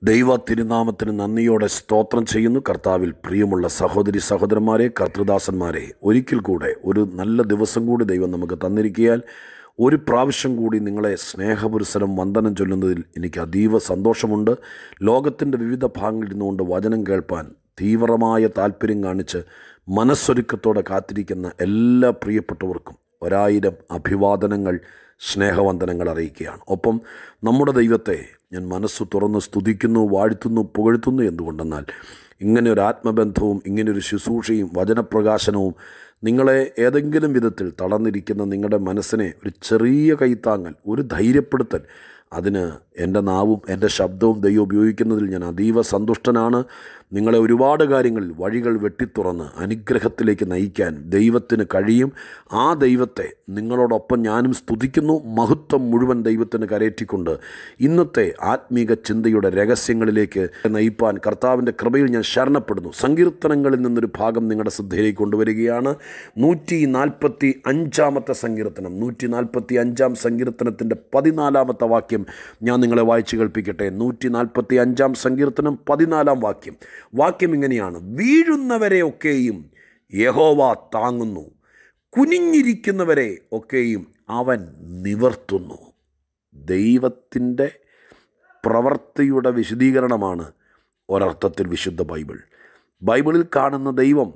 ദൈവ തിരുനാമത്തിന് നന്ദിയോടെ സ്തോത്രം ചെയ്യുന്നു കർത്താവിൽ പ്രിയമുള്ള സഹോദരി സഹോദരന്മാരെ കർത്തൃദാസന്മാരെ ഒരിക്കൽ കൂടെ ഒരു നല്ല ദിവസം കൂടി ദൈവം നമുക്ക് തന്നിരിക്കിയാൽ ഒരു പ്രാവശ്യം കൂടി നിങ്ങളെ സ്നേഹപുരസരം വന്ദനം ചൊല്ലുന്നതിൽ എനിക്ക് അതീവ സന്തോഷമുണ്ട് ലോകത്തിൻ്റെ വിവിധ ഭാഗങ്ങളിൽ നിന്നുകൊണ്ട് വചനം കേൾപ്പാൻ തീവ്രമായ താല്പര്യം കാണിച്ച് മനസ്സൊരുക്കത്തോടെ കാത്തിരിക്കുന്ന എല്ലാ പ്രിയപ്പെട്ടവർക്കും ഒരായിരം അഭിവാദനങ്ങൾ സ്നേഹവന്ദനങ്ങൾ അറിയിക്കുകയാണ് ഒപ്പം നമ്മുടെ ദൈവത്തെ ഞാൻ മനസ്സ് തുറന്ന് സ്തുതിക്കുന്നു വാഴ്ത്തുന്നു പുകഴ്ത്തുന്നു എന്തുകൊണ്ടെന്നാൽ ഇങ്ങനെ ഒരു ആത്മബന്ധവും ഇങ്ങനെ ഒരു ശുശ്രൂഷയും വചനപ്രകാശനവും നിങ്ങളെ ഏതെങ്കിലും വിധത്തിൽ തളർന്നിരിക്കുന്ന നിങ്ങളുടെ മനസ്സിനെ ഒരു ചെറിയ കൈത്താങ്ങൽ ഒരു ധൈര്യപ്പെടുത്തൽ അതിന് എൻ്റെ നാവും എൻ്റെ ശബ്ദവും ദൈവം ഉപയോഗിക്കുന്നതിൽ ഞാൻ അതീവ സന്തുഷ്ടനാണ് നിങ്ങളെ ഒരുപാട് കാര്യങ്ങളിൽ വഴികൾ വെട്ടിത്തുറന്ന് അനുഗ്രഹത്തിലേക്ക് നയിക്കാൻ ദൈവത്തിന് കഴിയും ആ ദൈവത്തെ നിങ്ങളോടൊപ്പം ഞാനും സ്തുതിക്കുന്നു മഹത്വം മുഴുവൻ ദൈവത്തിന് കരയറ്റിക്കൊണ്ട് ഇന്നത്തെ ആത്മീക ചിന്തയുടെ രഹസ്യങ്ങളിലേക്ക് നയിപ്പാൻ കർത്താവിൻ്റെ കൃപയിൽ ഞാൻ ശരണപ്പെടുന്നു സങ്കീർത്തനങ്ങളിൽ നിന്നൊരു ഭാഗം നിങ്ങളുടെ ശ്രദ്ധയിലേക്ക് കൊണ്ടുവരികയാണ് നൂറ്റി നാൽപ്പത്തി അഞ്ചാമത്തെ സങ്കീർത്തനം നൂറ്റി നാൽപ്പത്തി അഞ്ചാം സങ്കീർത്തനത്തിൻ്റെ പതിനാലാമത്തെ വാക്യം ഞാൻ നിങ്ങളെ വായിച്ചു കേൾപ്പിക്കട്ടെ നൂറ്റി നാൽപ്പത്തി അഞ്ചാം സങ്കീർത്തനം പതിനാലാം വാക്യം വാക്യം ഇങ്ങനെയാണ് വീഴുന്നവരെ ഒക്കെയും യഹോവ താങ്ങുന്നു കുനിഞ്ഞിരിക്കുന്നവരെ ഒക്കെയും അവൻ നിവർത്തുന്നു ദൈവത്തിൻ്റെ പ്രവൃത്തിയുടെ വിശദീകരണമാണ് ഒരർത്ഥത്തിൽ വിശുദ്ധ ബൈബിൾ ബൈബിളിൽ കാണുന്ന ദൈവം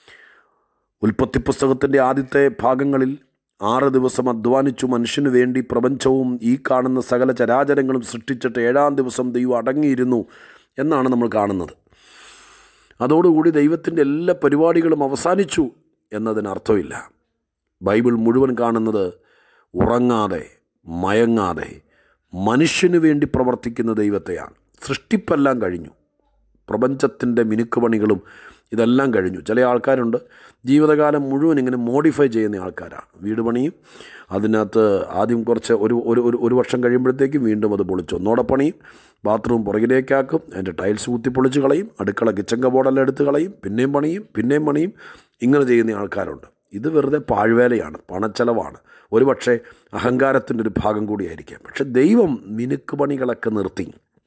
ഉൽപ്പത്തി പുസ്തകത്തിൻ്റെ ആദ്യത്തെ ഭാഗങ്ങളിൽ ആറ് ദിവസം അധ്വാനിച്ചു മനുഷ്യന് വേണ്ടി പ്രപഞ്ചവും ഈ കാണുന്ന സകല ചരാചരങ്ങളും സൃഷ്ടിച്ചിട്ട് ഏഴാം ദിവസം ദൈവം അടങ്ങിയിരുന്നു എന്നാണ് നമ്മൾ കാണുന്നത് അതോടുകൂടി ദൈവത്തിൻ്റെ എല്ലാ പരിപാടികളും അവസാനിച്ചു എന്നതിന് അർത്ഥമില്ല ബൈബിൾ മുഴുവൻ കാണുന്നത് ഉറങ്ങാതെ മയങ്ങാതെ മനുഷ്യന് വേണ്ടി പ്രവർത്തിക്കുന്ന ദൈവത്തെയാണ് സൃഷ്ടിപ്പെല്ലാം കഴിഞ്ഞു പ്രപഞ്ചത്തിൻ്റെ മിനുക്കുപണികളും ഇതെല്ലാം കഴിഞ്ഞു ചില ആൾക്കാരുണ്ട് ജീവിതകാലം മുഴുവൻ ഇങ്ങനെ മോഡിഫൈ ചെയ്യുന്ന ആൾക്കാരാണ് വീട് പണിയും അതിനകത്ത് ആദ്യം കുറച്ച് ഒരു ഒരു ഒരു ഒരു വർഷം കഴിയുമ്പോഴത്തേക്കും വീണ്ടും അത് പൊളിച്ചു ഒന്നോടെ പണിയും ബാത്റൂം പുറകിലേക്കാക്കും അതിൻ്റെ ടൈൽസ് കുത്തി പൊളിച്ച് കളയും അടുക്കള കിച്ചൻ കബോർഡെല്ലാം എടുത്ത് കളയും പിന്നെയും പണിയും പിന്നെയും പണിയും ഇങ്ങനെ ചെയ്യുന്ന ആൾക്കാരുണ്ട് ഇത് വെറുതെ പാഴ്വേലയാണ് പണച്ചെലവാണ് ഒരു പക്ഷേ അഹങ്കാരത്തിൻ്റെ ഒരു ഭാഗം കൂടിയായിരിക്കാം പക്ഷെ ദൈവം മിനുക്ക് പണികളൊക്കെ നിർത്തി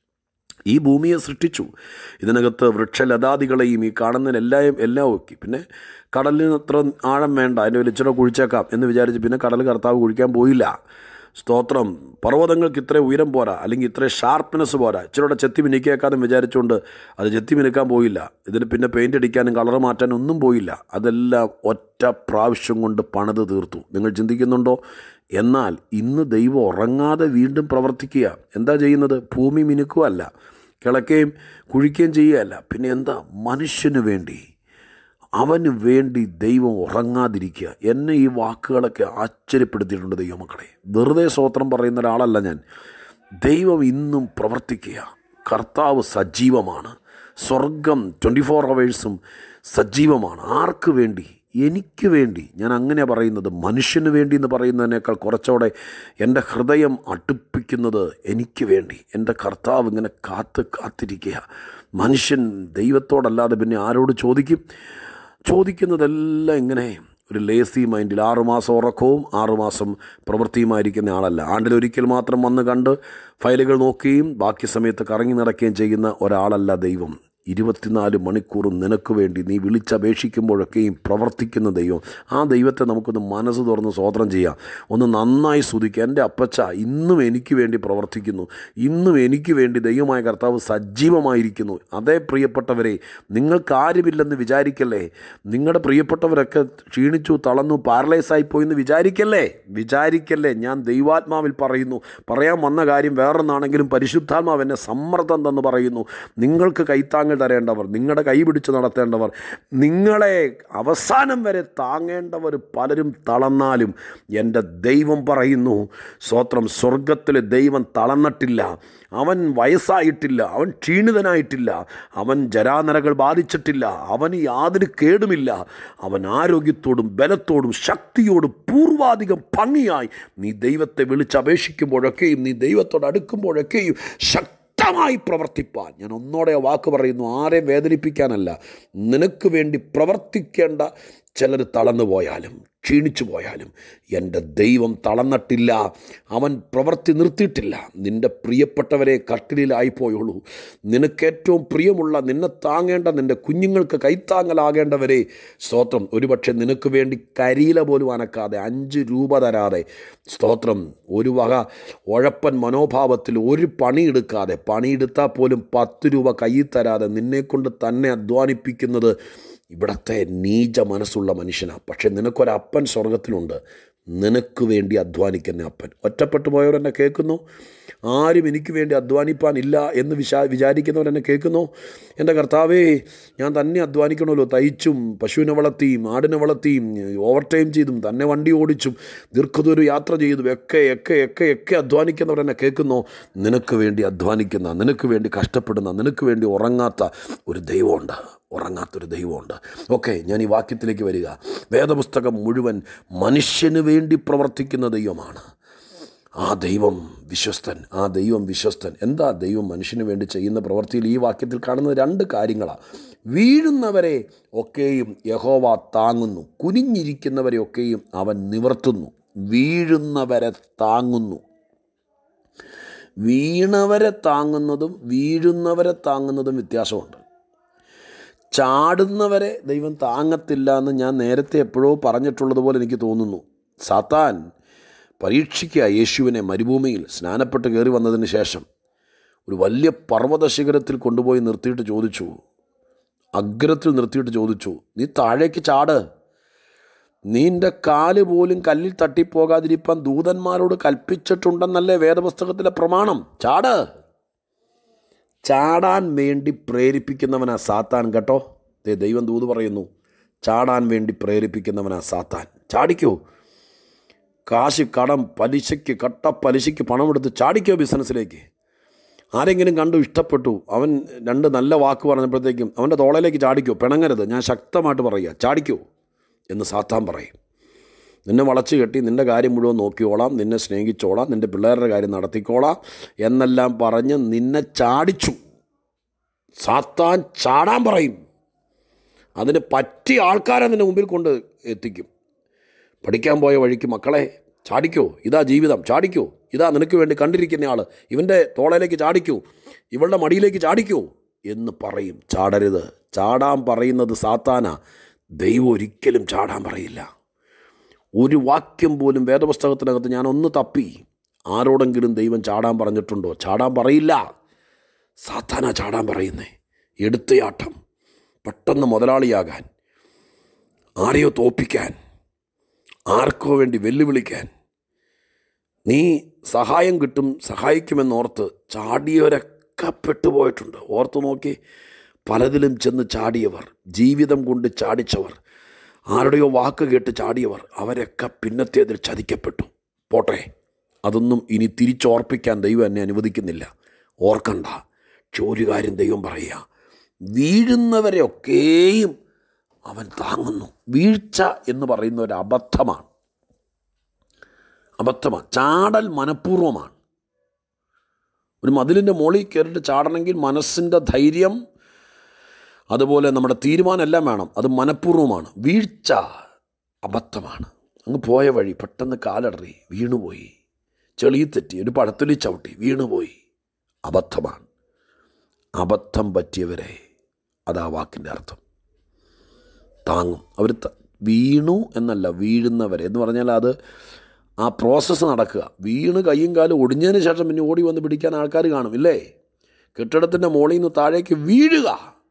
ഈ ഭൂമിയെ സൃഷ്ടിച്ചു ഇതിനകത്ത് വൃക്ഷലതാദികളെയും ഈ കാണുന്നതിനെല്ലാം എല്ലാം ഒക്കി പിന്നെ കടലിന് അത്ര ആഴം വേണ്ട അതിൻ്റെ വലിച്ചിട കുഴിച്ചേക്കാം എന്ന് വിചാരിച്ച് പിന്നെ കടൽ കർത്താവ് കുഴിക്കാൻ പോയില്ല സ്തോത്രം പർവ്വതങ്ങൾക്ക് ഇത്ര ഉയരം പോരാ അല്ലെങ്കിൽ ഇത്ര ഷാർപ്പ്നെസ് പോരാ ഇച്ചിരൂടെ ചെത്തി മിനുക്കിയേക്കാന്നും വിചാരിച്ചുകൊണ്ട് അത് ചെത്തി മിനുക്കാൻ പോയില്ല ഇതിന് പിന്നെ പെയിൻ്റ് അടിക്കാനും കളർ മാറ്റാനും ഒന്നും പോയില്ല അതെല്ലാം ഒറ്റ പ്രാവശ്യം കൊണ്ട് പണിത് തീർത്തു നിങ്ങൾ ചിന്തിക്കുന്നുണ്ടോ എന്നാൽ ഇന്ന് ദൈവം ഉറങ്ങാതെ വീണ്ടും പ്രവർത്തിക്കുക എന്താ ചെയ്യുന്നത് ഭൂമി മിനുക്കുകയല്ല കിളക്കുകയും കുഴിക്കുകയും ചെയ്യുകയല്ല പിന്നെ എന്താ മനുഷ്യന് വേണ്ടി അവന് വേണ്ടി ദൈവം ഉറങ്ങാതിരിക്കുക എന്നെ ഈ വാക്കുകളൊക്കെ ആശ്ചര്യപ്പെടുത്തിയിട്ടുണ്ട് ദൈവമക്കളെ വെറുതെ സ്വോത്രം പറയുന്ന ഒരാളല്ല ഞാൻ ദൈവം ഇന്നും പ്രവർത്തിക്കുക കർത്താവ് സജീവമാണ് സ്വർഗം ട്വൻറ്റി ഫോർ അവേഴ്സും സജീവമാണ് ആർക്ക് വേണ്ടി എനിക്ക് വേണ്ടി ഞാൻ അങ്ങനെ പറയുന്നത് മനുഷ്യന് വേണ്ടി എന്ന് പറയുന്നതിനേക്കാൾ കുറച്ചുകൂടെ എൻ്റെ ഹൃദയം അടുപ്പിക്കുന്നത് എനിക്ക് വേണ്ടി എൻ്റെ കർത്താവ് ഇങ്ങനെ കാത്ത് കാത്തിരിക്കുക മനുഷ്യൻ ദൈവത്തോടല്ലാതെ പിന്നെ ആരോട് ചോദിക്കും ചോദിക്കുന്നതെല്ലാം ഇങ്ങനെ ഒരു ലേസി മൈൻഡിൽ ആറുമാസം ഉറക്കവും ആറുമാസം പ്രവൃത്തിയുമായിരിക്കുന്ന ആളല്ല ആണ്ടിലൊരിക്കൽ മാത്രം വന്ന് കണ്ട് ഫയലുകൾ നോക്കുകയും ബാക്കി സമയത്ത് കറങ്ങി നടക്കുകയും ചെയ്യുന്ന ഒരാളല്ല ദൈവം ഇരുപത്തിനാല് മണിക്കൂറും നിനക്ക് വേണ്ടി നീ വിളിച്ചപേക്ഷിക്കുമ്പോഴൊക്കെയും പ്രവർത്തിക്കുന്ന ദൈവം ആ ദൈവത്തെ നമുക്കൊന്ന് മനസ്സ് തുറന്ന് സ്വോത്രം ചെയ്യാം ഒന്ന് നന്നായി സ്തുതിക്കുക എൻ്റെ അപ്പച്ച ഇന്നും എനിക്ക് വേണ്ടി പ്രവർത്തിക്കുന്നു ഇന്നും എനിക്ക് വേണ്ടി ദൈവമായ കർത്താവ് സജീവമായിരിക്കുന്നു അതേ പ്രിയപ്പെട്ടവരെ നിങ്ങൾക്കാരുമില്ലെന്ന് വിചാരിക്കല്ലേ നിങ്ങളുടെ പ്രിയപ്പെട്ടവരൊക്കെ ക്ഷീണിച്ചു തളർന്നു പാരലൈസായി പോയി എന്ന് വിചാരിക്കല്ലേ വിചാരിക്കല്ലേ ഞാൻ ദൈവാത്മാവിൽ പറയുന്നു പറയാൻ വന്ന കാര്യം വേറൊന്നാണെങ്കിലും പരിശുദ്ധാത്മാവ് എന്നെ സമ്മർദ്ദം തന്ന് പറയുന്നു നിങ്ങൾക്ക് കൈത്താങ്ങൽ തരേണ്ടവർ നിങ്ങളുടെ കൈ പിടിച്ച് നടത്തേണ്ടവർ നിങ്ങളെ അവസാനം വരെ താങ്ങേണ്ടവർ പലരും തളർന്നാലും എൻ്റെ ദൈവം പറയുന്നു സ്വത്രം സ്വർഗത്തിലെ ദൈവം തളർന്നിട്ടില്ല അവൻ വയസ്സായിട്ടില്ല അവൻ ക്ഷീണിതനായിട്ടില്ല അവൻ ജരാനരകൾ ബാധിച്ചിട്ടില്ല അവന് യാതൊരു കേടുമില്ല അവൻ ആരോഗ്യത്തോടും ബലത്തോടും ശക്തിയോടും പൂർവാധികം ഭംഗിയായി നീ ദൈവത്തെ വിളിച്ചപേക്ഷിക്കുമ്പോഴൊക്കെയും നീ ദൈവത്തോട് അടുക്കുമ്പോഴൊക്കെയും ശക്തി ശക്തമായി പ്രവർത്തിപ്പാൻ ഞാൻ ഒന്നോടെ ആ വാക്ക് പറയുന്നു ആരെയും വേദനിപ്പിക്കാനല്ല നിനക്ക് വേണ്ടി പ്രവർത്തിക്കേണ്ട ചിലർ തളർന്നു പോയാലും ക്ഷീണിച്ചു പോയാലും എൻ്റെ ദൈവം തളർന്നിട്ടില്ല അവൻ പ്രവൃത്തി നിർത്തിയിട്ടില്ല നിൻ്റെ പ്രിയപ്പെട്ടവരെ കട്ടിലായിപ്പോയുള്ളൂ നിനക്ക് ഏറ്റവും പ്രിയമുള്ള നിന്നെ താങ്ങേണ്ട നിൻ്റെ കുഞ്ഞുങ്ങൾക്ക് കൈത്താങ്ങലാകേണ്ടവരെ സ്തോത്രം ഒരുപക്ഷെ നിനക്ക് വേണ്ടി കരിയില പോലും അനക്കാതെ അഞ്ച് രൂപ തരാതെ സ്തോത്രം ഒരു വക ഉഴപ്പൻ മനോഭാവത്തിൽ ഒരു പണിയെടുക്കാതെ പണിയെടുത്താൽ പോലും പത്ത് രൂപ കയ്യിൽ തരാതെ നിന്നെക്കൊണ്ട് തന്നെ അധ്വാനിപ്പിക്കുന്നത് ഇവിടത്തെ നീച മനസ്സുള്ള മനുഷ്യനാണ് പക്ഷെ നിനക്കൊരപ്പൻ സ്വർഗത്തിലുണ്ട് നിനക്ക് വേണ്ടി അധ്വാനിക്കുന്ന അപ്പൻ ഒറ്റപ്പെട്ടു പോയവരെന്നെ കേൾക്കുന്നു ആരും എനിക്ക് വേണ്ടി അധ്വാനിപ്പാനില്ല എന്ന് വിശാ വിചാരിക്കുന്നവരെന്നെ കേൾക്കുന്നു എൻ്റെ കർത്താവേ ഞാൻ തന്നെ അധ്വാനിക്കണമല്ലോ തയ്ച്ചും പശുവിനെ വളർത്തിയും ആടിനെ വളർത്തിയും ഓവർ ടൈം ചെയ്തും തന്നെ വണ്ടി ഓടിച്ചും ദീർഘദൂരം യാത്ര ചെയ്തും ഒക്കെ ഒക്കെ ഒക്കെ ഒക്കെ അധ്വാനിക്കുന്നവരെന്നെ കേൾക്കുന്നു നിനക്ക് വേണ്ടി അധ്വാനിക്കുന്ന നിനക്ക് വേണ്ടി കഷ്ടപ്പെടുന്ന നിനക്ക് വേണ്ടി ഉറങ്ങാത്ത ഒരു ദൈവമുണ്ട് ഉറങ്ങാത്തൊരു ദൈവമുണ്ട് ഓക്കെ ഞാൻ ഈ വാക്യത്തിലേക്ക് വരിക വേദപുസ്തകം മുഴുവൻ മനുഷ്യന് വേണ്ടി പ്രവർത്തിക്കുന്ന ദൈവമാണ് ആ ദൈവം വിശ്വസ്തൻ ആ ദൈവം വിശ്വസ്തൻ എന്താ ദൈവം മനുഷ്യന് വേണ്ടി ചെയ്യുന്ന പ്രവൃത്തിയിൽ ഈ വാക്യത്തിൽ കാണുന്ന രണ്ട് കാര്യങ്ങളാണ് വീഴുന്നവരെ ഒക്കെയും യഹോവ താങ്ങുന്നു കുനിഞ്ഞിരിക്കുന്നവരെ ഒക്കെയും അവൻ നിവർത്തുന്നു വീഴുന്നവരെ താങ്ങുന്നു വീണവരെ താങ്ങുന്നതും വീഴുന്നവരെ താങ്ങുന്നതും വ്യത്യാസമുണ്ട് ചാടുന്നവരെ ദൈവം താങ്ങത്തില്ല എന്ന് ഞാൻ നേരത്തെ എപ്പോഴോ പറഞ്ഞിട്ടുള്ളതുപോലെ എനിക്ക് തോന്നുന്നു സാത്താൻ പരീക്ഷിക്കുക യേശുവിനെ മരുഭൂമിയിൽ സ്നാനപ്പെട്ട് കയറി വന്നതിന് ശേഷം ഒരു വലിയ പർവ്വത ശിഖരത്തിൽ കൊണ്ടുപോയി നിർത്തിയിട്ട് ചോദിച്ചു അഗ്രത്തിൽ നിർത്തിയിട്ട് ചോദിച്ചു നീ താഴേക്ക് ചാട് നീൻ്റെ കാല് പോലും കല്ലിൽ തട്ടിപ്പോകാതിരിക്കാൻ ദൂതന്മാരോട് കൽപ്പിച്ചിട്ടുണ്ടെന്നല്ലേ വേദപുസ്തകത്തിലെ പ്രമാണം ചാട് ചാടാൻ വേണ്ടി പ്രേരിപ്പിക്കുന്നവനാ സാത്താൻ കേട്ടോ ദേ ദൈവം ദൂത് പറയുന്നു ചാടാൻ വേണ്ടി പ്രേരിപ്പിക്കുന്നവനാ സാത്താൻ ചാടിക്കോ കാശ് കടം പലിശയ്ക്ക് കട്ട പലിശയ്ക്ക് പണമെടുത്ത് ചാടിക്കോ ബിസിനസ്സിലേക്ക് ആരെങ്കിലും കണ്ടു ഇഷ്ടപ്പെട്ടു അവൻ രണ്ട് നല്ല വാക്ക് പറഞ്ഞപ്പോഴത്തേക്കും അവൻ്റെ തോളയിലേക്ക് ചാടിക്കോ പിണങ്ങരുത് ഞാൻ ശക്തമായിട്ട് പറയുക ചാടിക്കോ എന്ന് സാത്താൻ പറയും നിന്നെ വളച്ച് കെട്ടി നിൻ്റെ കാര്യം മുഴുവൻ നോക്കിയോളാം നിന്നെ സ്നേഹിച്ചോളാം നിൻ്റെ പിള്ളേരുടെ കാര്യം നടത്തിക്കോളാം എന്നെല്ലാം പറഞ്ഞ് നിന്നെ ചാടിച്ചു സാത്താൻ ചാടാൻ പറയും അതിന് പറ്റിയ ആൾക്കാരെ നിൻ്റെ മുമ്പിൽ കൊണ്ട് എത്തിക്കും പഠിക്കാൻ പോയ വഴിക്ക് മക്കളെ ചാടിക്കോ ഇതാ ജീവിതം ചാടിക്കോ ഇതാ നിനക്ക് വേണ്ടി കണ്ടിരിക്കുന്ന ആൾ ഇവൻ്റെ തോളയിലേക്ക് ചാടിക്കോ ഇവളുടെ മടിയിലേക്ക് ചാടിക്കോ എന്ന് പറയും ചാടരുത് ചാടാൻ പറയുന്നത് സാത്താന ദൈവം ഒരിക്കലും ചാടാൻ പറയില്ല ഒരു വാക്യം പോലും വേദപുസ്തകത്തിനകത്ത് ഞാൻ ഒന്ന് തപ്പി ആരോടെങ്കിലും ദൈവം ചാടാൻ പറഞ്ഞിട്ടുണ്ടോ ചാടാൻ പറയില്ല സാത്താന ചാടാൻ പറയുന്നേ എടുത്തയാട്ടം പെട്ടെന്ന് മുതലാളിയാകാൻ ആരെയോ തോപ്പിക്കാൻ ആർക്കോ വേണ്ടി വെല്ലുവിളിക്കാൻ നീ സഹായം കിട്ടും സഹായിക്കുമെന്നോർത്ത് ചാടിയവരൊക്കെ പെട്ടുപോയിട്ടുണ്ട് ഓർത്ത് നോക്കി പലതിലും ചെന്ന് ചാടിയവർ ജീവിതം കൊണ്ട് ചാടിച്ചവർ ആരുടെയോ വാക്ക് കേട്ട് ചാടിയവർ അവരൊക്കെ പിന്നത്തേതിൽ ചതിക്കപ്പെട്ടു പോട്ടെ അതൊന്നും ഇനി തിരിച്ചോർപ്പിക്കാൻ ദൈവം എന്നെ അനുവദിക്കുന്നില്ല ഓർക്കണ്ട പക്ഷെ ഒരു കാര്യം ദൈവം പറയുക വീഴുന്നവരെയൊക്കെയും അവൻ താങ്ങുന്നു വീഴ്ച എന്ന് പറയുന്ന ഒരു അബദ്ധമാണ് അബദ്ധമാണ് ചാടൽ മനഃപൂർവ്വമാണ് ഒരു മതിലിൻ്റെ മുകളിൽ കയറിയിട്ട് ചാടണമെങ്കിൽ മനസ്സിൻ്റെ ധൈര്യം അതുപോലെ നമ്മുടെ തീരുമാനം എല്ലാം വേണം അത് മനഃപൂർവ്വമാണ് വീഴ്ച അബദ്ധമാണ് അങ്ങ് പോയ വഴി പെട്ടെന്ന് കാലടറി വീണുപോയി ചെളിയിൽ തെറ്റി ഒരു പഴത്തൊലി ചവിട്ടി വീണുപോയി അബദ്ധമാണ് അബദ്ധം പറ്റിയവരെ അതാ വാക്കിൻ്റെ അർത്ഥം താങ്ങും അവർ വീണു എന്നല്ല വീഴുന്നവരെ എന്ന് പറഞ്ഞാൽ അത് ആ പ്രോസസ്സ് നടക്കുക വീണ് കയ്യും കാലും ഒടിഞ്ഞതിന് ശേഷം പിന്നെ ഓടി വന്ന് പിടിക്കാൻ ആൾക്കാർ കാണും ഇല്ലേ കെട്ടിടത്തിൻ്റെ മുകളിൽ നിന്ന് താഴേക്ക് വീഴുക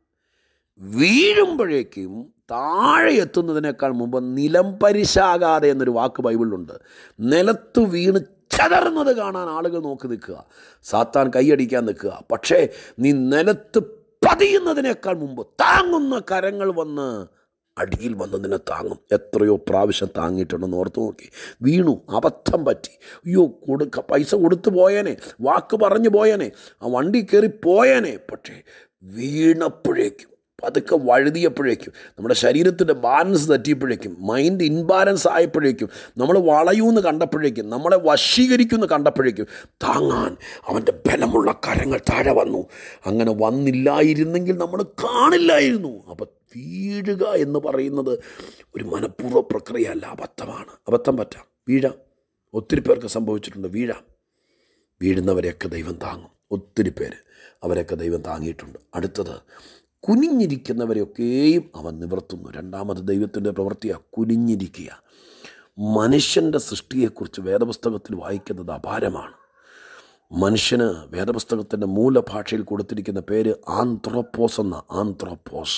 വീഴുമ്പോഴേക്കും താഴെ എത്തുന്നതിനേക്കാൾ മുമ്പ് നിലം പരിശാകാതെ എന്നൊരു വാക്ക് ബൈബിളിലുണ്ട് നിലത്ത് വീണ് ചതറുന്നത് കാണാൻ ആളുകൾ നോക്കി നിൽക്കുക സാത്താൻ കൈയടിക്കാൻ നിൽക്കുക പക്ഷേ നീ നിലത്ത് പതിയുന്നതിനേക്കാൾ മുമ്പ് താങ്ങുന്ന കരങ്ങൾ വന്ന് അടിയിൽ വന്ന് നിന്നെ താങ്ങും എത്രയോ പ്രാവശ്യം താങ്ങിയിട്ടുണ്ടെന്ന് ഓർത്ത് നോക്കി വീണു അബദ്ധം പറ്റി അയ്യോ കൊടുക്ക പൈസ കൊടുത്തു പോയേനെ വാക്ക് പറഞ്ഞു പോയേനെ ആ വണ്ടി കയറി പോയേനെ പക്ഷേ വീണപ്പോഴേക്കും പതുക്കെ വഴുതിയപ്പോഴേക്കും നമ്മുടെ ശരീരത്തിൻ്റെ ബാലൻസ് തെറ്റിയപ്പോഴേക്കും മൈൻഡ് ഇൻബാലൻസ് ആയപ്പോഴേക്കും നമ്മൾ വളയൂന്ന് കണ്ടപ്പോഴേക്കും നമ്മളെ വശീകരിക്കുമെന്ന് കണ്ടപ്പോഴേക്കും താങ്ങാൻ അവൻ്റെ ബലമുള്ള കരങ്ങൾ താഴെ വന്നു അങ്ങനെ വന്നില്ലായിരുന്നെങ്കിൽ നമ്മൾ കാണില്ലായിരുന്നു അപ്പം വീഴുക എന്ന് പറയുന്നത് ഒരു മനഃപൂർവ്വ പ്രക്രിയയല്ല അബദ്ധമാണ് അബദ്ധം പറ്റാം വീഴാം ഒത്തിരി പേർക്ക് സംഭവിച്ചിട്ടുണ്ട് വീഴാം വീഴുന്നവരെയൊക്കെ ദൈവം താങ്ങും ഒത്തിരി പേര് അവരെയൊക്കെ ദൈവം താങ്ങിയിട്ടുണ്ട് അടുത്തത് കുനിഞ്ഞിരിക്കുന്നവരെയൊക്കെയും അവൻ നിവർത്തുന്നു രണ്ടാമത് ദൈവത്തിൻ്റെ പ്രവൃത്തിയാണ് കുനിഞ്ഞിരിക്കുക മനുഷ്യൻ്റെ സൃഷ്ടിയെക്കുറിച്ച് വേദപുസ്തകത്തിൽ വായിക്കുന്നത് അപാരമാണ് മനുഷ്യന് വേദപുസ്തകത്തിൻ്റെ മൂലഭാഷയിൽ കൊടുത്തിരിക്കുന്ന പേര് ആന്ത്രോപ്പോസ് എന്ന ആന്ത്രോപ്പോസ്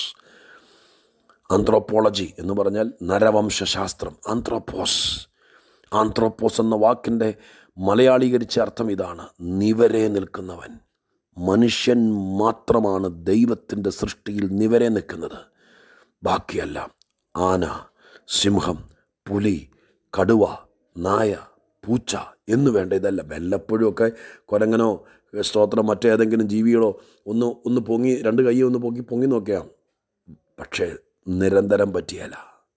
ആന്ത്രോപ്പോളജി എന്ന് പറഞ്ഞാൽ നരവംശാസ്ത്രം ആന്ത്രോപ്പോസ് ആന്ത്രോപ്പോസ് എന്ന വാക്കിൻ്റെ മലയാളീകരിച്ച അർത്ഥം ഇതാണ് നിവരെ നിൽക്കുന്നവൻ മനുഷ്യൻ മാത്രമാണ് ദൈവത്തിൻ്റെ സൃഷ്ടിയിൽ നിവരെ നിൽക്കുന്നത് ബാക്കിയെല്ലാം ആന സിംഹം പുലി കടുവ നായ പൂച്ച എന്ന് വേണ്ട ഇതല്ല വല്ലപ്പോഴുമൊക്കെ കുരങ്ങനോ സ്തോത്രം മറ്റേതെങ്കിലും ജീവികളോ ഒന്ന് ഒന്ന് പൊങ്ങി രണ്ട് കൈ ഒന്ന് പൊങ്ങി പൊങ്ങി നോക്കിയാൽ പക്ഷേ നിരന്തരം പറ്റിയല്ല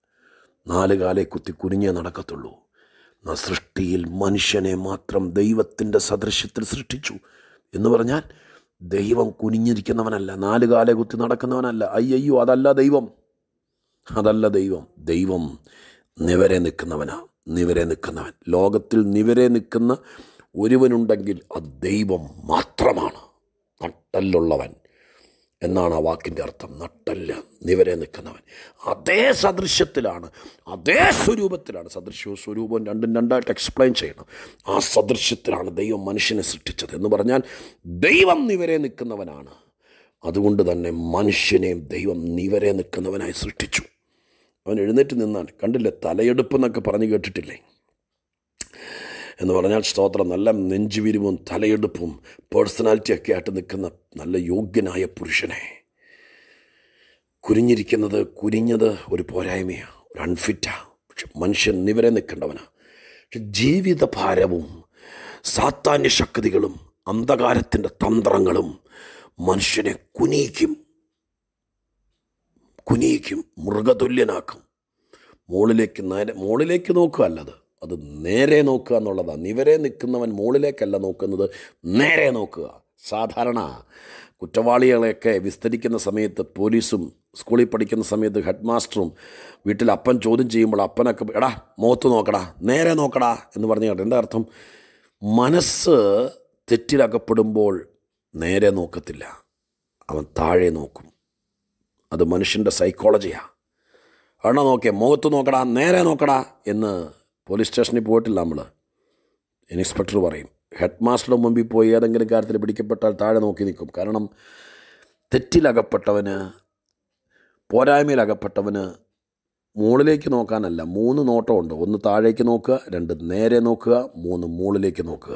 നാല് കാലെ കുത്തി കുനിഞ്ഞേ നടക്കത്തുള്ളൂ ആ സൃഷ്ടിയിൽ മനുഷ്യനെ മാത്രം ദൈവത്തിൻ്റെ സദൃശ്യത്തിൽ സൃഷ്ടിച്ചു എന്ന് പറഞ്ഞാൽ ദൈവം കുനിഞ്ഞിരിക്കുന്നവനല്ല നാല് കാലെ കുത്തി നടക്കുന്നവനല്ല അയ്യയ്യോ അതല്ല ദൈവം അതല്ല ദൈവം ദൈവം നിവരെ നിൽക്കുന്നവനാ നിവരെ നിൽക്കുന്നവൻ ലോകത്തിൽ നിവരെ നിൽക്കുന്ന ഒരുവനുണ്ടെങ്കിൽ അത് ദൈവം മാത്രമാണ് നട്ടല്ലുള്ളവൻ എന്നാണ് ആ വാക്കിൻ്റെ അർത്ഥം നട്ടല്ല നിവരെ നിൽക്കുന്നവൻ അതേ സദൃശ്യത്തിലാണ് അതേ സ്വരൂപത്തിലാണ് സദൃശ്യവും സ്വരൂപവും രണ്ടും രണ്ടായിട്ട് എക്സ്പ്ലെയിൻ ചെയ്യണം ആ സദൃശ്യത്തിലാണ് ദൈവം മനുഷ്യനെ സൃഷ്ടിച്ചത് എന്ന് പറഞ്ഞാൽ ദൈവം നിവരെ നിൽക്കുന്നവനാണ് അതുകൊണ്ട് തന്നെ മനുഷ്യനെയും ദൈവം നിവരെ നിൽക്കുന്നവനായി സൃഷ്ടിച്ചു അവൻ എഴുന്നേറ്റ് നിന്നാണ് കണ്ടില്ലേ തലയെടുപ്പ് എന്നൊക്കെ പറഞ്ഞു കേട്ടിട്ടില്ലേ എന്ന് പറഞ്ഞാൽ സ്തോത്രം നല്ല നെഞ്ചുവിരിവും തലയെടുപ്പും പേഴ്സണാലിറ്റിയൊക്കെ ആയിട്ട് നിൽക്കുന്ന നല്ല യോഗ്യനായ പുരുഷനെ കുനിഞ്ഞിരിക്കുന്നത് കുനിഞ്ഞത് ഒരു പോരായ്മയാണ് ഒരു അൺഫിറ്റാണ് പക്ഷെ മനുഷ്യൻ നിവരെ നിൽക്കേണ്ടവനാണ് പക്ഷെ ജീവിത ഭാരവും സാത്താന്യ ശക്തികളും അന്ധകാരത്തിൻ്റെ തന്ത്രങ്ങളും മനുഷ്യനെ കുനിയിക്കും കുനിയിക്കും മൃഗതുല്യനാക്കും മുകളിലേക്ക് നേരെ മുകളിലേക്ക് നോക്കുക അല്ലത് അത് നേരെ നോക്കുക എന്നുള്ളതാണ് നിവരെ നിൽക്കുന്നവൻ മുകളിലേക്കല്ല നോക്കുന്നത് നേരെ നോക്കുക സാധാരണ കുറ്റവാളികളെയൊക്കെ വിസ്തരിക്കുന്ന സമയത്ത് പോലീസും സ്കൂളിൽ പഠിക്കുന്ന സമയത്ത് ഹെഡ് മാസ്റ്ററും വീട്ടിൽ അപ്പൻ ചോദ്യം ചെയ്യുമ്പോൾ അപ്പനൊക്കെ എടാ മുഖത്ത് നോക്കടാ നേരെ നോക്കടാ എന്ന് പറഞ്ഞു കേട്ടോ എന്താ അർത്ഥം മനസ്സ് തെറ്റിലകപ്പെടുമ്പോൾ നേരെ നോക്കത്തില്ല അവൻ താഴെ നോക്കും അത് മനുഷ്യൻ്റെ സൈക്കോളജിയാണ് കാരണം നോക്കിയേ മുഖത്ത് നോക്കടാ നേരെ നോക്കടാ എന്ന് പോലീസ് സ്റ്റേഷനിൽ പോയിട്ടില്ല നമ്മൾ ഇൻസ്പെക്ടർ പറയും ഹെഡ് മാസ്റ്ററുടെ മുമ്പിൽ പോയി ഏതെങ്കിലും കാര്യത്തിൽ പിടിക്കപ്പെട്ടാൽ താഴെ നോക്കി നിൽക്കും കാരണം തെറ്റിലകപ്പെട്ടവന് പോരായ്മയിലകപ്പെട്ടവന് മുകളിലേക്ക് നോക്കാനല്ല മൂന്ന് നോട്ടമുണ്ട് ഒന്ന് താഴേക്ക് നോക്കുക രണ്ട് നേരെ നോക്കുക മൂന്ന് മുകളിലേക്ക് നോക്കുക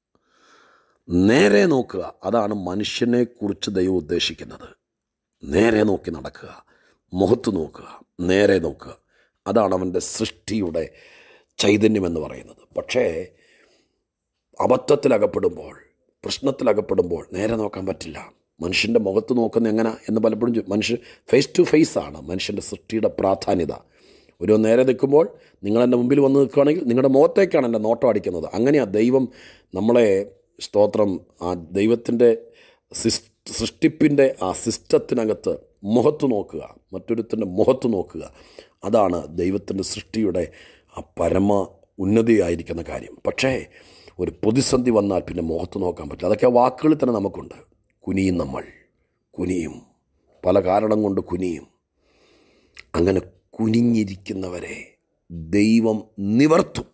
നേരെ നോക്കുക അതാണ് മനുഷ്യനെക്കുറിച്ച് ദൈവം ഉദ്ദേശിക്കുന്നത് നേരെ നോക്കി നടക്കുക മുഖത്ത് നോക്കുക നേരെ നോക്കുക അതാണ് അവൻ്റെ സൃഷ്ടിയുടെ ചൈതന്യമെന്ന് പറയുന്നത് പക്ഷേ അബദ്ധത്തിലകപ്പെടുമ്പോൾ പ്രശ്നത്തിലകപ്പെടുമ്പോൾ നേരെ നോക്കാൻ പറ്റില്ല മനുഷ്യൻ്റെ മുഖത്ത് നോക്കുന്ന എങ്ങനെ എന്ന് പലപ്പോഴും ചോ- മനുഷ്യൻ ഫേസ് ടു ഫേസ് ആണ് മനുഷ്യൻ്റെ സൃഷ്ടിയുടെ പ്രാധാന്യത ഒരു നേരെ നിൽക്കുമ്പോൾ നിങ്ങൾ എൻ്റെ മുമ്പിൽ വന്ന് നിൽക്കുകയാണെങ്കിൽ നിങ്ങളുടെ മുഖത്തേക്കാണ് എൻ്റെ നോട്ടം അടിക്കുന്നത് അങ്ങനെയാണ് ദൈവം നമ്മളെ സ്തോത്രം ആ ദൈവത്തിൻ്റെ സിസ് സൃഷ്ടിപ്പിൻ്റെ ആ സിസ്റ്റത്തിനകത്ത് മുഖത്ത് നോക്കുക മറ്റൊരുത്തിൻ്റെ മുഖത്ത് നോക്കുക അതാണ് ദൈവത്തിൻ്റെ സൃഷ്ടിയുടെ ആ പരമ ഉന്നതിയായിരിക്കുന്ന കാര്യം പക്ഷേ ഒരു പ്രതിസന്ധി വന്നാൽ പിന്നെ മുഖത്ത് നോക്കാൻ പറ്റില്ല അതൊക്കെ ആ വാക്കുകളിൽ തന്നെ നമുക്കുണ്ട് കുനിയും നമ്മൾ കുനിയും പല കാരണം കൊണ്ട് കുനിയും അങ്ങനെ കുനിഞ്ഞിരിക്കുന്നവരെ ദൈവം നിവർത്തും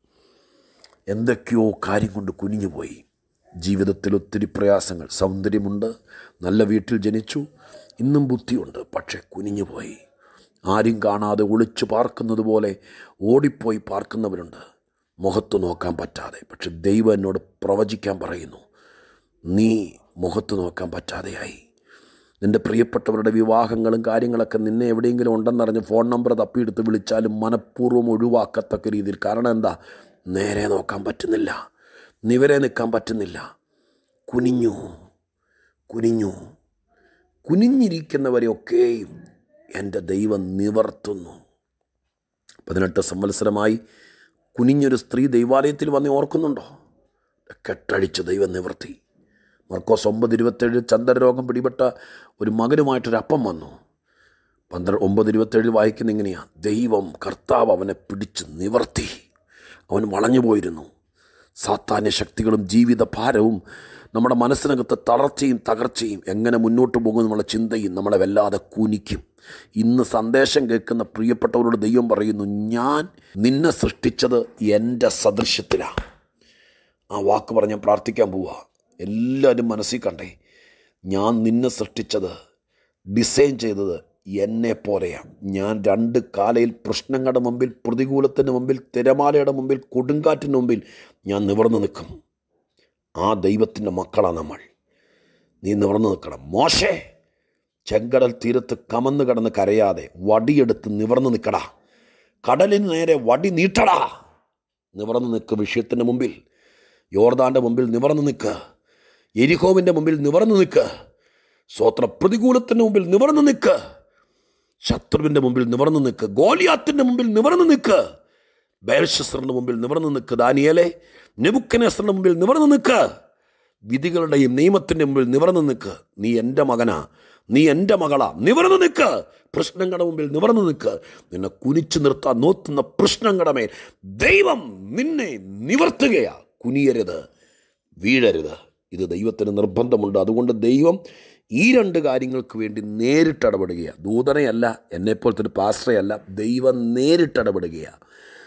എന്തൊക്കെയോ കാര്യം കൊണ്ട് കുനിഞ്ഞുപോയി ജീവിതത്തിൽ ഒത്തിരി പ്രയാസങ്ങൾ സൗന്ദര്യമുണ്ട് നല്ല വീട്ടിൽ ജനിച്ചു ഇന്നും ബുദ്ധിയുണ്ട് പക്ഷെ കുനിഞ്ഞുപോയി ആരും കാണാതെ ഒളിച്ചു പാർക്കുന്നത് പോലെ ഓടിപ്പോയി പാർക്കുന്നവരുണ്ട് മുഖത്ത് നോക്കാൻ പറ്റാതെ പക്ഷെ ദൈവം എന്നോട് പ്രവചിക്കാൻ പറയുന്നു നീ മുഖത്ത് നോക്കാൻ പറ്റാതെയായി നിൻ്റെ പ്രിയപ്പെട്ടവരുടെ വിവാഹങ്ങളും കാര്യങ്ങളൊക്കെ നിന്നെ എവിടെയെങ്കിലും ഉണ്ടെന്നറിഞ്ഞ് ഫോൺ നമ്പർ തപ്പിയെടുത്ത് വിളിച്ചാലും മനഃപൂർവ്വം ഒഴിവാക്കത്തക്ക രീതിയിൽ കാരണം എന്താ നേരെ നോക്കാൻ പറ്റുന്നില്ല നിവരെ നിൽക്കാൻ പറ്റുന്നില്ല കുനിഞ്ഞു കുനിഞ്ഞു കുനിഞ്ഞിരിക്കുന്നവരെയൊക്കെയും എൻ്റെ ദൈവം നിവർത്തുന്നു പതിനെട്ട് സംവത്സരമായി കുനിഞ്ഞൊരു സ്ത്രീ ദൈവാലയത്തിൽ വന്ന് ഓർക്കുന്നുണ്ടോ കെട്ടഴിച്ച് ദൈവം നിവർത്തി മർക്കോസ് ഒമ്പത് ഇരുപത്തേഴ് ചന്ദ്രരോഗം പിടിപെട്ട ഒരു മകനുമായിട്ടൊരു അപ്പം വന്നു പന്ത്രണ്ട് ഒമ്പത് ഇരുപത്തേഴിൽ വായിക്കുന്ന ഇങ്ങനെയാണ് ദൈവം കർത്താവ് അവനെ പിടിച്ച് നിവർത്തി അവൻ വളഞ്ഞു പോയിരുന്നു സാത്താന്യ ശക്തികളും ജീവിത ഭാരവും നമ്മുടെ മനസ്സിനകത്ത് തളർച്ചയും തകർച്ചയും എങ്ങനെ മുന്നോട്ട് പോകും എന്നുള്ള ചിന്തയും നമ്മളെ വല്ലാതെ കുനിക്കും ഇന്ന് സന്ദേശം കേൾക്കുന്ന പ്രിയപ്പെട്ടവരോട് ദൈവം പറയുന്നു ഞാൻ നിന്നെ സൃഷ്ടിച്ചത് എൻ്റെ സദൃശ്യത്തിലാണ് ആ വാക്ക് പറഞ്ഞ് ഞാൻ പ്രാർത്ഥിക്കാൻ പോവുക എല്ലാവരും മനസ്സിൽ കണ്ടേ ഞാൻ നിന്നെ സൃഷ്ടിച്ചത് ഡിസൈൻ ചെയ്തത് എന്നെ പോലെയാണ് ഞാൻ രണ്ട് കാലയിൽ പ്രശ്നങ്ങളുടെ മുമ്പിൽ പ്രതികൂലത്തിന് മുമ്പിൽ തിരമാലയുടെ മുമ്പിൽ കൊടുങ്കാറ്റിന് മുമ്പിൽ ഞാൻ നിവർന്നു നിൽക്കും ആ ദൈവത്തിൻ്റെ മക്കളാണ് നമ്മൾ നീ നിവർന്നു നിൽക്കണം മോശേ ചെങ്കടൽ തീരത്ത് കമന്ന് കിടന്ന് കരയാതെ വടിയെടുത്ത് നിവർന്നു നിൽക്കടാ കടലിന് നേരെ വടി നീട്ടടാ നിവർന്നു നിൽക്ക് വിഷയത്തിൻ്റെ മുമ്പിൽ യോർദാൻ്റെ മുമ്പിൽ നിവർന്നു നിൽക്ക് എരിഹോവിൻ്റെ മുമ്പിൽ നിവർന്നു നിൽക്ക് സ്വോത്ര പ്രതികൂലത്തിൻ്റെ മുമ്പിൽ നിവർന്നു നിൽക്ക് ശത്രുവിൻ്റെ മുമ്പിൽ നിവർന്നു നിൽക്ക് ഗോലിയാത്തിൻ്റെ മുമ്പിൽ നിവർന്നു നിൽക്ക് ബേൽഷസറിൻ്റെ മുമ്പിൽ നിവർന്നു നിൽക്ക് ദാനിയേലെ നെബുക്കനേസറിൻ്റെ മുമ്പിൽ നിവർന്നു നിൽക്ക് വിധികളുടെയും നിയമത്തിൻ്റെ മുമ്പിൽ നിവർന്നു നിൽക്ക് നീ എൻ്റെ മകനാ നീ എൻ്റെ മകളാ നിവർന്നു നിൽക്ക് പ്രശ്നങ്ങളുടെ മുമ്പിൽ നിവർന്നു നിൽക്ക് നിന്നെ കുനിച്ചു നിർത്താൻ നോത്തുന്ന പ്രശ്നങ്ങളുടെ മേൽ ദൈവം നിന്നെ നിവർത്തുകയാ കുനിയരുത് വീഴരുത് ഇത് ദൈവത്തിന് നിർബന്ധമുണ്ട് അതുകൊണ്ട് ദൈവം ഈ രണ്ട് കാര്യങ്ങൾക്ക് വേണ്ടി നേരിട്ടിടപെടുകയാണ് ദൂതനെയല്ല എന്നെപ്പോലത്തെ ഒരു പാസ്റ്ററയല്ല ദൈവം നേരിട്ടിടപെടുകയാണ്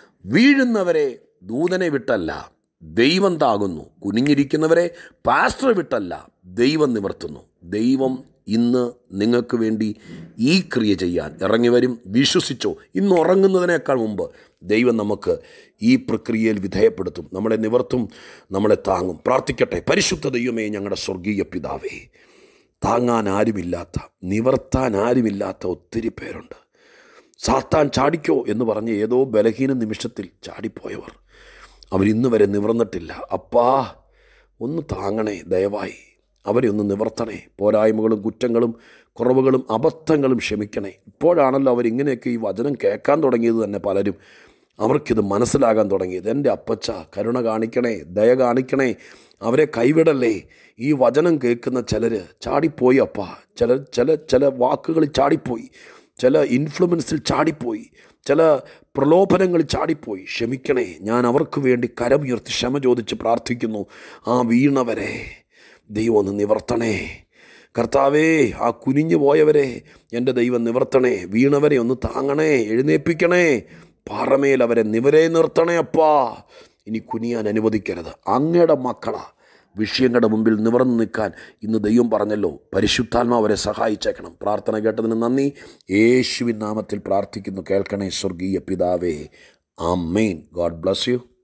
വീഴുന്നവരെ ദൂതനെ വിട്ടല്ല ദൈവം താകുന്നു കുനിഞ്ഞിരിക്കുന്നവരെ പാസ്റ്റർ വിട്ടല്ല ദൈവം നിവർത്തുന്നു ദൈവം ഇന്ന് നിങ്ങൾക്ക് വേണ്ടി ഈ ക്രിയ ചെയ്യാൻ ഇറങ്ങി വരും വിശ്വസിച്ചോ ഇന്ന് ഉറങ്ങുന്നതിനേക്കാൾ മുമ്പ് ദൈവം നമുക്ക് ഈ പ്രക്രിയയിൽ വിധേയപ്പെടുത്തും നമ്മളെ നിവർത്തും നമ്മളെ താങ്ങും പ്രാർത്ഥിക്കട്ടെ പരിശുദ്ധ ദൈവമേ ഞങ്ങളുടെ സ്വർഗീയ പിതാവേ താങ്ങാൻ ആരുമില്ലാത്ത നിവർത്താൻ ആരുമില്ലാത്ത ഒത്തിരി പേരുണ്ട് സാത്താൻ ചാടിക്കോ എന്ന് പറഞ്ഞ് ഏതോ ബലഹീന നിമിഷത്തിൽ ചാടിപ്പോയവർ അവരിന്ന് വരെ നിവർന്നിട്ടില്ല അപ്പാ ഒന്ന് താങ്ങണേ ദയവായി അവരെ ഒന്ന് നിവർത്തണേ പോരായ്മകളും കുറ്റങ്ങളും കുറവുകളും അബദ്ധങ്ങളും ക്ഷമിക്കണേ ഇപ്പോഴാണല്ലോ അവരിങ്ങനെയൊക്കെ ഈ വചനം കേൾക്കാൻ തുടങ്ങിയത് തന്നെ പലരും അവർക്കിത് മനസ്സിലാകാൻ തുടങ്ങിയത് എൻ്റെ അപ്പച്ച കരുണ കാണിക്കണേ ദയ കാണിക്കണേ അവരെ കൈവിടല്ലേ ഈ വചനം കേൾക്കുന്ന ചിലർ ചാടിപ്പോയി അപ്പ ചില ചില ചില വാക്കുകളിൽ ചാടിപ്പോയി ചില ഇൻഫ്ലുവൻസിൽ ചാടിപ്പോയി ചില പ്രലോഭനങ്ങളിൽ ചാടിപ്പോയി ക്ഷമിക്കണേ ഞാൻ അവർക്ക് വേണ്ടി കരമുയർത്തി ക്ഷമ ചോദിച്ച് പ്രാർത്ഥിക്കുന്നു ആ വീണവരെ ദൈവം ഒന്ന് നിവർത്തണേ കർത്താവേ ആ കുനിഞ്ഞു പോയവരെ എൻ്റെ ദൈവം നിവർത്തണേ വീണവരെ ഒന്ന് താങ്ങണേ എഴുന്നേൽപ്പിക്കണേ പാറമേൽ അവരെ നിവരെ നിർത്തണേ അപ്പാ ഇനി കുനിയാൻ അനുവദിക്കരുത് അങ്ങയുടെ മക്കളാ വിഷയങ്ങളുടെ മുമ്പിൽ നിവർന്നു നിൽക്കാൻ ഇന്ന് ദൈവം പറഞ്ഞല്ലോ പരിശുദ്ധാത്മാ അവരെ സഹായിച്ചേക്കണം പ്രാർത്ഥന കേട്ടതിന് നന്ദി യേശുവിൻ നാമത്തിൽ പ്രാർത്ഥിക്കുന്നു കേൾക്കണേ സ്വർഗീയ പിതാവേ ആ മെയിൻ ഗോഡ് ബ്ലസ് യു